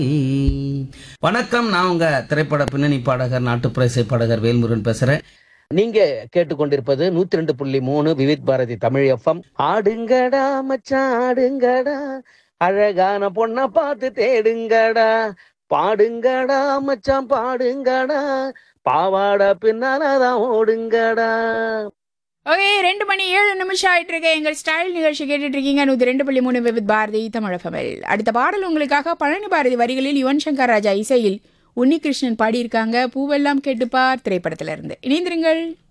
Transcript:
வணக்கம் நான் உங்க திரைப்பட பின்னணி பாடகர் நாட்டுப்புற இசை பாடகர் வேல்முருகன் பேசுறேன் நீங்க கேட்டுக்கொண்டிருப்பது நூத்தி ரெண்டு புள்ளி மூணு விவித் பாரதி தமிழ் எஃப்எம் ஆடுங்கடா மச்சான் ஆடுங்கடா அழகான பொண்ண பார்த்து தேடுங்கடா பாடுங்கடா மச்சான் பாடுங்கடா பாவாடை பின்னாலதான் ஓடுங்கடா ஓகே ரெண்டு மணி ஏழு நிமிஷம் ஆயிட்டு இருக்கு எங்கள் ஸ்டைல் நிகழ்ச்சி கேட்டுட்டு இருக்கீங்க நூற்றி ரெண்டு புள்ளி மூணு வித் பாரதி தமிழகமில் அடுத்த பாடல் உங்களுக்காக பழனி பாரதி வரிகளில் யுவன் சங்கர் ராஜா இசையில் உன்னிகிருஷ்ணன் பாடியிருக்காங்க பூவெல்லாம் கேட்டுப்பார் திரைப்படத்திலிருந்து இணைந்திருங்கள்